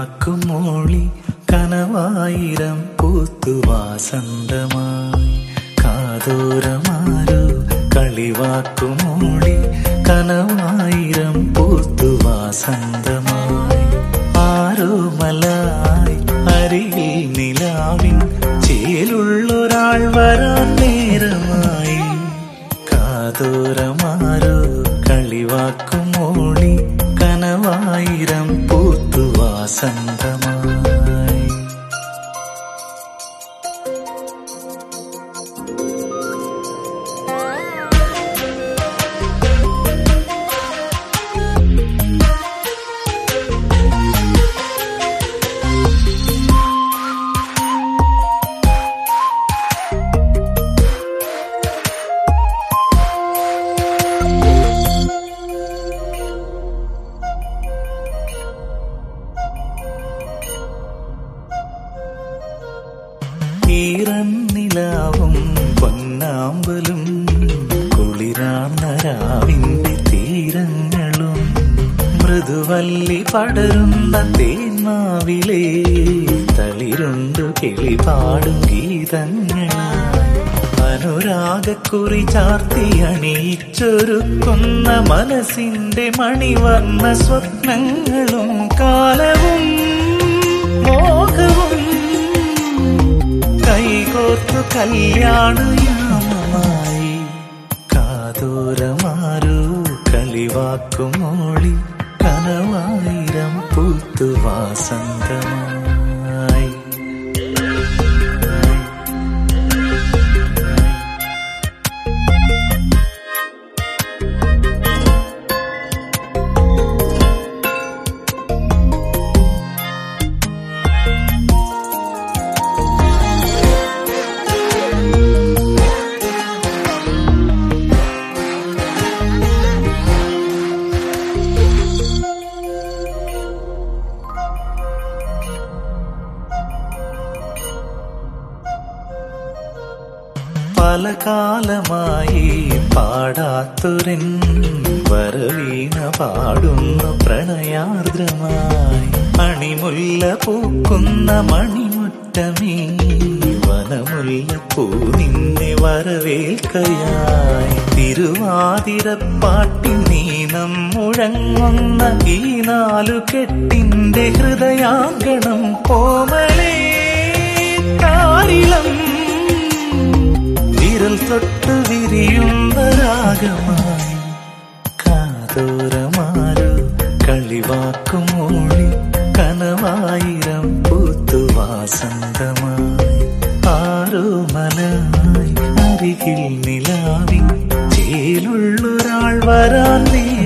കളിവാക്കും മോളി കനവായിരം പൂത്തുവാസന്തമായി കാതോരമാരോ കളിവാക്കും മോളി കനവായിരം പൂത്തുവാസന്തമായി ആരോ മലായി അരികിൽ നിലാവിൻ ചേലുള്ളൊരാൾ വരാൻ നേരമായി കാതോരമാരോ കളിവാക്കും മോളി കനവായിരം പൂത്തുവാസന്തമായി ഈറന്നിലാവും പൊന്നാമ്പലും കുളിരാർന്ന രാവിന്റെ തീരങ്ങളും മൃദുവല്ലി പടരുന്ന തേന്മാവിലെ തളിരുണ്ടു കിളിപാടും ഗീതങ്ങളായി അനുരാഗക്കുറി ചാർത്തി അണിയിച്ചൊരുക്കുന്ന മനസ്സിന്റെ മണിവർണ്ണ സ്വപ്നങ്ങളും കാലവും മോഹവും കൈകോർത്തു കല്യാണയാമമായി കാതോരമാരോ കളിവാക്കും മോളി കനവായിരം പൂത്തുവാസന്തമായി പല കാലമായി പാടാത്തൊരൻ വരവീണ പാടുന്നു പ്രണയാർദ്രമായി അണിമുല്ല പൂക്കുന്ന മണിമുറ്റമേ വനമുല്ല പൂ നിന്നെ വരവേൽക്കയായി തിരുവാതിരപ്പാട്ടിൻ നീനം മുഴങ്ങുന്ന ഈ നാലു കെട്ടിന്റെ ഹൃദയാങ്കണം കോമലേ താരിളം വിരൽ തൊട്ട് വിരിയുന്ന രാഗമായി കാതോരമാരോ കളിവാക്കും മോളി കനവായിരം പൂത്തുവാസന്തമായി ആരോ മലായി അരികിൽ നിലാവിൻ ചേലുള്ളൊരാൾ വരാൻ നീ